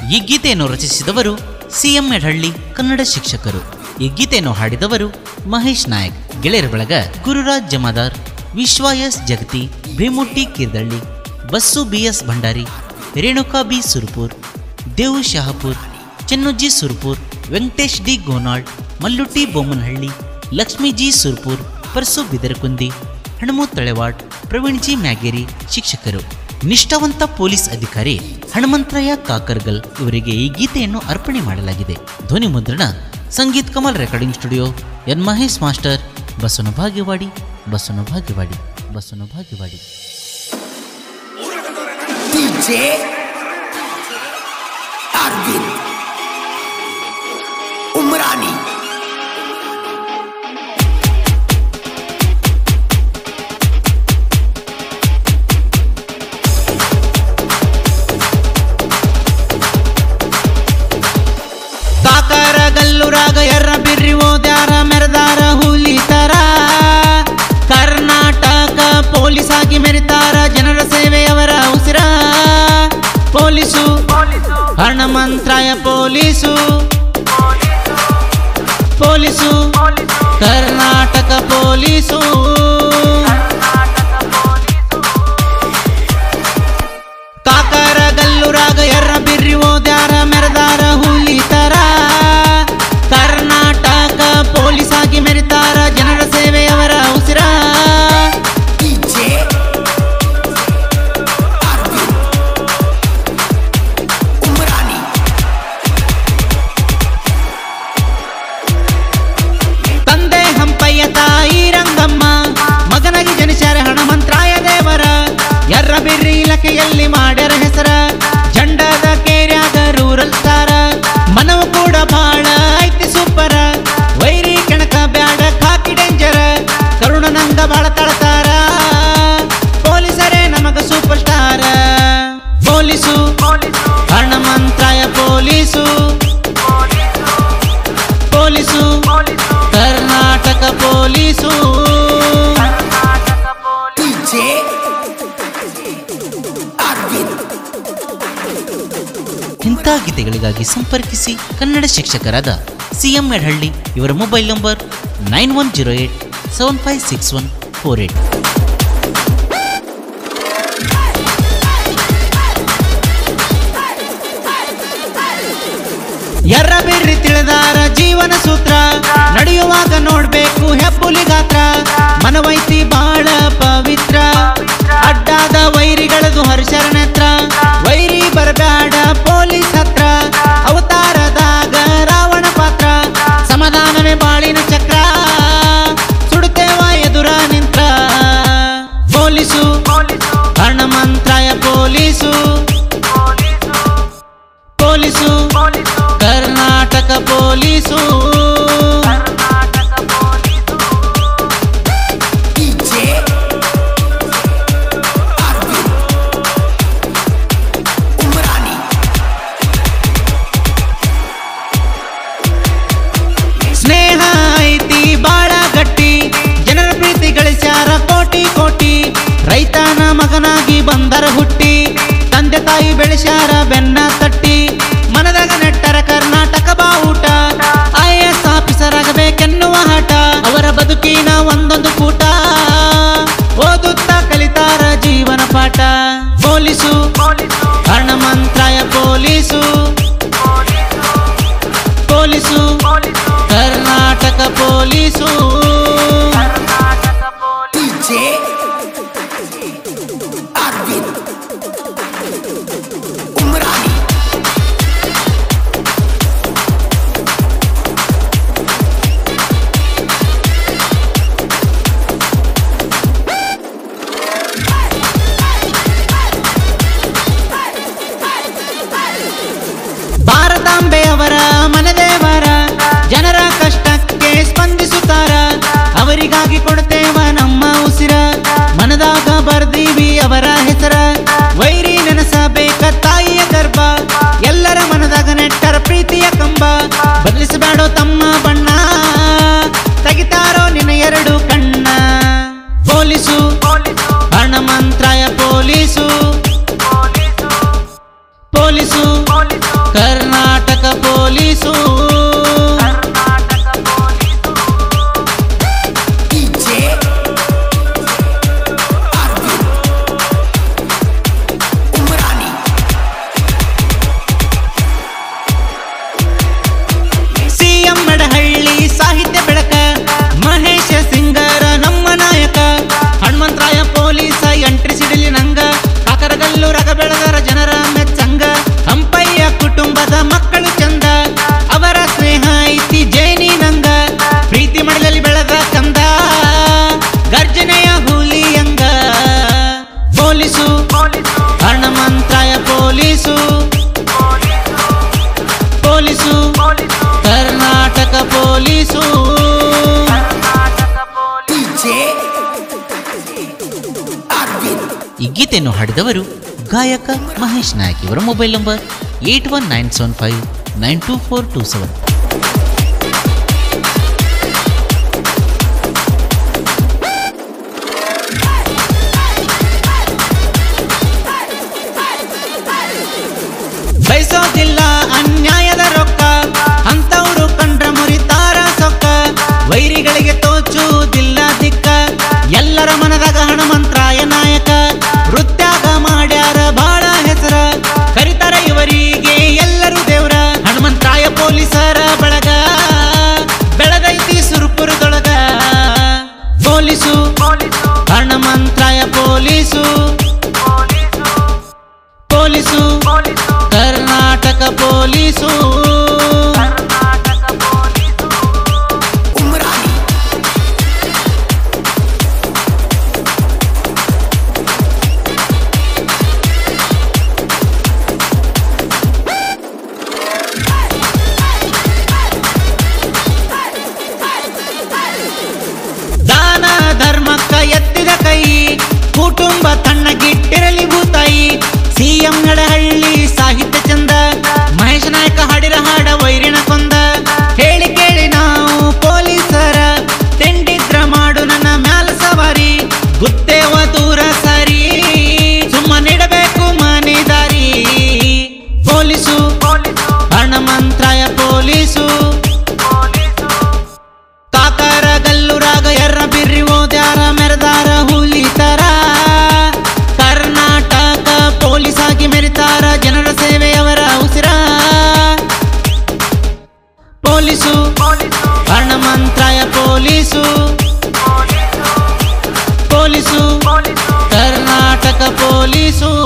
ಈ ಗೀತೆಯನ್ನು ರಚಿಸಿದವರು ಸಿಎಂ ಎಡಹಳ್ಳಿ ಕನ್ನಡ ಶಿಕ್ಷಕರು ಈ ಗೀತೆಯನ್ನು ಹಾಡಿದವರು ಮಹೇಶ್ ನಾಯಕ್ ಗೆಳೆಯರ ಬಳಗ Gururaj Jamadar Vishwa S Jagati Bhimutti Kirdalli Basu B S Bhandari Renuka B Surpur Devu Shahapur Chennujji Surpur Venkatesh D Gonal Mallutti Bommanahalli Lakshmi G Surpur Parsu Bidarakundi Hanamu Talewad Praveen G Myageri ಶಿಕ್ಷಕರು ನಿಷ್ಠಾವಂತ ಪೊಲೀಸ್ ಅಧಿಕಾರಿ ಹನುಮಂತರಾಯ ಕಾಕರ್ಗಲ್ ಇವರಿಗೆ ಈ ಗೀತೆಯನ್ನು ಅರ್ಪಣೆ ಮಾಡಲಾಗಿದೆ ಧ್ವನಿ ಮುದ್ರಣ Sangeet Kamal recording studio N Mahesh master Basavana Bhagyawadi ಬಸವನ ಭಾಗ್ಯವಾಡಿ ಬಸವನ ಭಾಗ್ಯವಾಡಿ DJ Arvind Umrani ಕಾಕರ ಗಲ್ಲುರಾಗ ಎರ್ರ ಬಿರ್ರಿ ಓದ್ಯಾರ ಮೆರೆದಾರ ಹುಲಿ ತರ ಕರ್ನಾಟಕ ಪೊಲೀಸ್ ಆಗಿ ಮೆರಿತಾರ ಜನರ ಸೇವೆಯವರ ಉಸಿರ police Hanamantraya police police Karnataka police ಕಾಕರ ಗಲ್ಲುರಾಗ ಎರ್ರ ಬಿರ್ರಿ ಓದ್ಯಾರ ಮೆರೆದಾರ ಹುಲಿ ತರ ಕರ್ನಾಟಕ ಪೊಲೀಸ್ ಆಗಿ ಮೆರಿತಾರ ಜನರ ಸೇವೆಯವರ ಉಸಿರ DJ Arvind Umrani ತಂದೆ ಹಂಪಯ್ಯ ತಾಯಿ ರಂಗಮ್ಮ ಮಗನಾಗಿ ಜನಿಸ್ಯಾರ ಹಣಮಂತ್ರಾಯ ದೇವರ ಎರ್ರ ಬಿರ್ರಿ ಇಲಾಖೆಯಲ್ಲಿ ಮಾಡ್ಯಾರ ಹೆಸರ ಜಂಡದ ಕೇರ್ಯಾಗ ರೂರಲ್ ಸ್ಟಾರ ಮನವು ಕೂಡ ಬಾಳ ಐತಿ ಸೂಪರ ವೈರಿ ಕೆಣಕ ಬ್ಯಾಡ ಕಾಕಿ ಡೇಂಜರ ಕರುಣನಂದ ಬಾಳ ತಳತಾರ ಪೊಲೀಸರೇ ನಮಗ super star police Hanamantraya police police Karnataka police DJ Arvind ಇಂಥ ಗೀತೆಗಳಿಗಾಗಿ ಸಂಪರ್ಕಿಸಿ ಕನ್ನಡ ಶಿಕ್ಷಕರಾದ ಸಿಎಂ ಎಡಹಳ್ಳಿ ಇವರ mobile number nine one zero eight seven five six one four eight ಎರ್ರ ಬಿರ್ರಿ ತಿಳಿದಾರ ಜೀವನ ಸೂತ್ರ ನಡೆಯುವಾಗ ನೋಡ್ಬೇಕು ಹೆಬ್ಬುಲಿ ಗಾತ್ರ ಮನವೈತಿ ಬಾಳ ಪವಿತ್ರ ಅಡ್ಡಾದ ವೈರಿಗಳದು ಹರ್ಷರನೆತ್ರ ವೈರಿ ಬರಬೇಡ ಪೊಲೀಸ್ ಹತ್ರ ಅವತಾರದಾಗ ರಾವಣ ಪಾತ್ರ ಸಮಾಧಾನವೇ ಬಾಳಿನ ಚಕ್ರ ಸುಡುತ್ತೇವ ಎದುರ ನಿಂತ್ರ police Hanamantraya police police Karnataka police DJ Arvind Umrani ಸ್ನೇಹ ಐತಿ ಬಾಳ ಗಟ್ಟಿ ಜನರ ಪ್ರೀತಿ ಗಳಿಸ್ಯಾರ ಕೋಟಿ ಕೋಟಿ ರೈತನ ಮಗನಾಗಿ ಬಂದರ ಹುಟ್ಟಿ ತಂದೆ ತಾಯಿ ಬೆಳೆಸ್ಯಾರ ಬೆನ್ನ ತಟ್ಟಿ ಮನದಾಗ ನೆಟ್ಟರ ಕರ್ನಾಟಕ ಬಾವುಟ ಐ ಎಸ್ ಆಫೀಸರ್ ಆಗಬೇಕೆನ್ನುವ ಹಠ ಅವರ ಬದುಕಿನ ಒಂದೊಂದು ಕೂಟ ಓದುತ್ತಾ ಕಲಿತಾರ ಜೀವನ ಪಾಠ police Hanamantraya police police Karnataka police DJ Arvind Umrani ಬೆಳೆದರ ಜನರ ಮೆಚ್ಚಂಗ ಹಂಪಯ್ಯ ಕುಟುಂಬದ ಮಕ್ಕಳು ಚಂದ ಅವರ ಸ್ನೇಹ ಐತಿ ಜೈನಿ ನಂಗ ಪ್ರೀತಿ ಮಡಲಲ್ಲಿ ಬೆಳೆದ ಕಂದ ಗರ್ಜನೆಯ ಹುಲಿಯಂಗ police Hanamantraya police police Karnataka police DJ Arvind ಈ ಗೀತೆಯನ್ನು ಹಾಡಿದವರು ಗಾಯಕ ಮಹೇಶ್ ನಾಯಕ್ ಇವರ mobile number eight one nine seven five nine two four two seven ಬಯಸೋದಿಲ್ಲ ಅನ್ಯಾಯದ ರೊಕ್ಕ ಅಂತವರು ಕಂಡ್ರ ಮುರಿತಾರ ಸೊಕ್ಕ ವೈರಿಗಳಿಗೆ ತೋಚುವುದಿಲ್ಲ ದಿಕ್ಕ ಎಲ್ಲರ ಮನದಾಗ ಹನುಮಂತ್ರಾಯ ನಾಯಕ ವೃತ್ಯಾಗ ಮಾಡ್ಯಾರ ಬಾಳ ಹೆಸರ ಕರಿತಾರ ಇವರಿಗೆ ಎಲ್ಲರೂ ದೇವ್ರ ಹನುಮಂತರಾಯ ಪೊಲೀಸರ ಬಳಗ ಬೆಳಗೈತಿ ಸುರುಪುರದೊಳಗ police Hanumantharaya police police Karnataka police Umrani ದಾನ ಧರ್ಮಕ್ಕ ಎತ್ತಿದ ಕೈ ಕುಟುಂಬ ತಣ್ಣಗಿಟ್ಟಿರಲಿ ಭೂತಾಯಿ ಸಿಎಂ ನಡಹಳ್ಳಿ ಸಾಹಿತ್ಯ ಚಂದ ಮಹೇಶ ನಾಯಕ ಹಾಡಿರ ಹಾಡ ವೈರಿಣ ಕೊಂದ ಹೇಳಿ ಕೇಳಿ ನಾವು ಪೊಲೀಸರ ತೆಂಡಿದ್ರ ಮಾಡು ನನ್ನ ಮ್ಯಾಲ ಸವಾರಿ ಗುತ್ತೇವ ದೂರ ಸರಿ ಸುಮ್ಮನಿಡಬೇಕು ಮನೆ ದಾರಿ ಪೊಲೀಸು ಹಣಮಂತ್ರಾಯ ಪೊಲೀಸು ಕಾಕಾರ ಗಲ್ಲುರಾಗ ಎರ್ರ ಬಿರ್ರಿ ಓದ್ಯಾರ ಮೆರೆದಾರ ಹುಲಿ ತರ ಕರ್ನಾಟಕ ಪೊಲೀಸ್ ಆಗಿ ಮೆರಿತಾರ ಜನರ ಸೇವೆಯವರ ಉಸಿರ police Hanamantraya police police Karnataka police